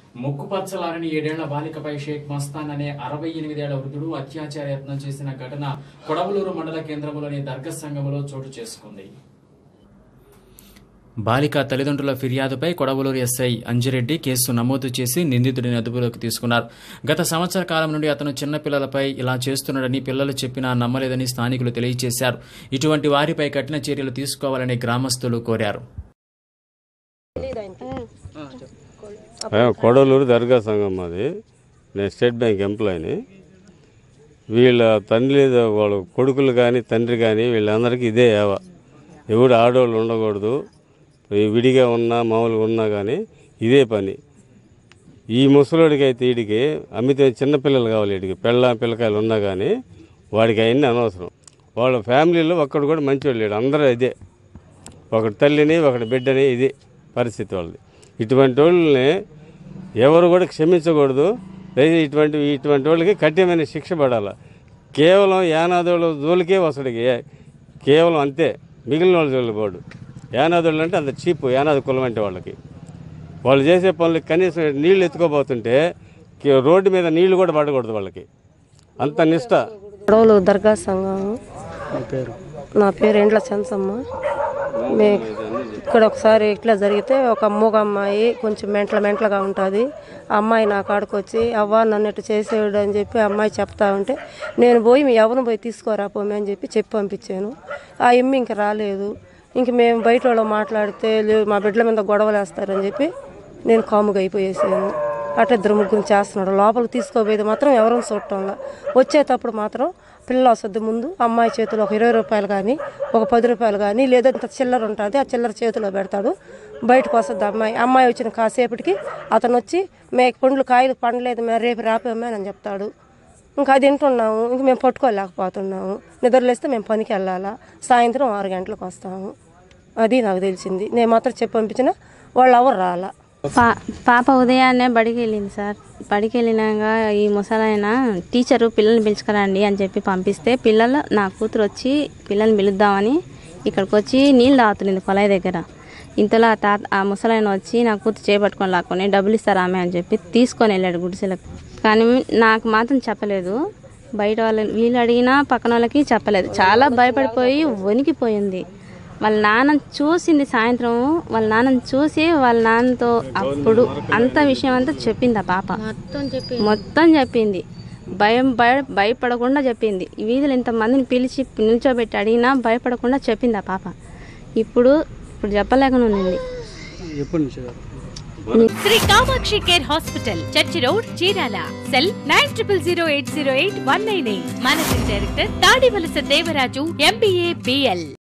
ముక్కుపచ్చలారని ఏడేళ్ల బాలికపై షేక్ మస్తాన్ అనే అరవై ఎనిమిదేళ్ల వృద్ధుడు అత్యాచార యత్నం చేసిన ఘటన కొడవలూరు మండల కేంద్రంలోని దర్గా సంఘంలో చోటు చేసుకుంది బాలిక తల్లిదండ్రుల ఫిర్యాదుపై కొడవలూరు ఎస్ఐ అంజిరెడ్డి కేసు నమోదు చేసి నిందితుడిని అదుపులోకి తీసుకున్నారు గత సంవత్సర కాలం నుండి అతను చిన్నపిల్లలపై ఇలా చేస్తున్నాడని పిల్లలు చెప్పినా నమ్మలేదని స్థానికులు తెలియజేశారు ఇటువంటి వారిపై కఠిన చర్యలు తీసుకోవాలని గ్రామస్తులు కోరారు ఆ, కొడవలూరు దర్గా సంఘం మాది నేను స్టేట్ బ్యాంక్ ఎంప్లాయీని వీళ్ళ తండ్రి వాళ్ళ కొడుకులు కానీ తండ్రి కానీ వీళ్ళందరికీ ఇదే ఏవ ఎవడు ఆడవాళ్ళు ఉండకూడదు ఈ విడిగా ఉన్నా మామూలుగా ఉన్నా కానీ ఇదే పని ఈ ముసలోడికి అయితే వీడికి అమిత చిన్నపిల్లలు కావాలి వీడికి పెళ్ళ పిల్లకాయలు ఉన్నా కానీ వాడికి అవన్నీ అనవసరం వాళ్ళ ఫ్యామిలీలో ఒక్కడు కూడా మంచివాడు లేడు అందరూ ఇదే ఒకటి తల్లిని ఒకటి బిడ్డని ఇది పరిస్థితి వాళ్ళది ఇటువంటి వాళ్ళని ఎవరు కూడా క్షమించకూడదు దయచేసి ఇటువంటి ఇటువంటి వాళ్ళకి కఠినమైన శిక్ష పడాలి కేవలం యానాదోళ్ళ జోలికే వసడికి కేవలం అంతే మిగిలిన వాళ్ళ జోలికి పోడు యానాదోళ్ళు అంటే అంత చీప్ యానాది కులం అంటే వాళ్ళకి వాళ్ళు చేసే పనులకి కనీసం నీళ్లు ఎత్తుకోబోతుంటే కి- రోడ్డు మీద నీళ్లు కూడా పడకూడదు వాళ్ళకి అంత నిష్ట గొడవలు దర్గా సంఘం నా పేరు ఎండ్ల చంచమ్మ మే ఇక్కడ ఒకసారి ఇట్లా జరిగితే ఒక మూగ అమ్మాయి కొంచెం మెంట్ల మెంట్లగా ఉంటుంది ఆ అమ్మాయి నా కాడకు వచ్చి అవ్వ నన్ను ఇట్లా చేసేవాడు అని చెప్పి ఆ అమ్మాయి చెప్తా ఉంటే నేను పోయి మీ ఎవరిని పోయి తీసుకోరా పోమే అని చెప్పి చెప్పి పంపించాను ఆ ఎమ్మి ఇంక రాలేదు ఇంక మేము బయట వాళ్ళు మాట్లాడితే "లేదు, మా బిడ్డల మీద గొడవలు వేస్తారని చెప్పి నేను కాముగా అయిపోయేసాను అట్లా ఇద్దరు ముగ్గురు చేస్తున్నాడు లోపలికి తీసుకోపోయేది మాత్రం ఎవరైనా చూడటంలా వచ్చేటప్పుడు మాత్రం పిల్ల వస్తుంది ముందు అమ్మాయి చేతిలో ఒక ఇరవై రూపాయలు కానీ ఒక పది రూపాయలు కానీ లేదా ఇంత చిల్లర ఉంటుంది ఆ చిల్లర చేతిలో పెడతాడు బయటకు వస్తుంది అమ్మాయి అమ్మాయి వచ్చిన కాసేపటికి అతను వచ్చి మే పండ్లు కాయలు పండలేదు మే రేపు రాపేమే అని చెప్తాడు ఇంకా అది వింటున్నాము ఇంక మేము పట్టుకోలేకపోతున్నాము నిద్రలేస్తే మేము పనికి వెళ్ళాలా సాయంత్రం ఆరు గంటలకు వస్తాము అది నాకు తెలిసింది నేను మాత్రం చెప్పి పంపించిన వాళ్ళు ఎవరు రాలా పా పాప ఉదయాన్నే బడికి వెళ్ళింది సార్ బడికి వెళ్ళినాక ఈ ముసలాయన టీచరు పిల్లల్ని పిలుచుకురండి అని చెప్పి పంపిస్తే పిల్లలు నా కూతురు వచ్చి పిల్లల్ని పిలుద్దామని ఇక్కడికి వచ్చి నీళ్ళు తాగుతుంది కొలాయి దగ్గర ఇంతలో ఆ తాత ఆ ముసలాయన వచ్చి నా కూతురు చేపట్టుకొని లాక్కొని డబ్బులు ఇస్తారు ఆమె అని చెప్పి తీసుకొని వెళ్ళాడు గుడిసెలకు కానీ నాకు మాత్రం చెప్పలేదు బయట వాళ్ళ వీళ్ళు అడిగినా పక్కన వాళ్ళకి చెప్పలేదు చాలా భయపడిపోయి వణికిపోయింది వాళ్ళ నాన్న చూసింది సాయంత్రం వాళ్ళ నాన్నని చూసి వాళ్ళ నాన్నతో అప్పుడు అంత విషయం అంతా చెప్పింది ఆ పాప మొత్తం చెప్పింది భయం భయ భయపడకుండా చెప్పింది ఈ వీధిలో ఇంతమందిని పిలిచి నిల్చోబెట్టి అడిగినా భయపడకుండా చెప్పింది ఆ పాప ఇప్పుడు ఇప్పుడు చెప్పలేకుండా ఉంది Sri Kamakshi care hospital church road Chirala cell nine triple zero eight zero eight one nine eight managing director Tadivalasa Devaraju MBA BL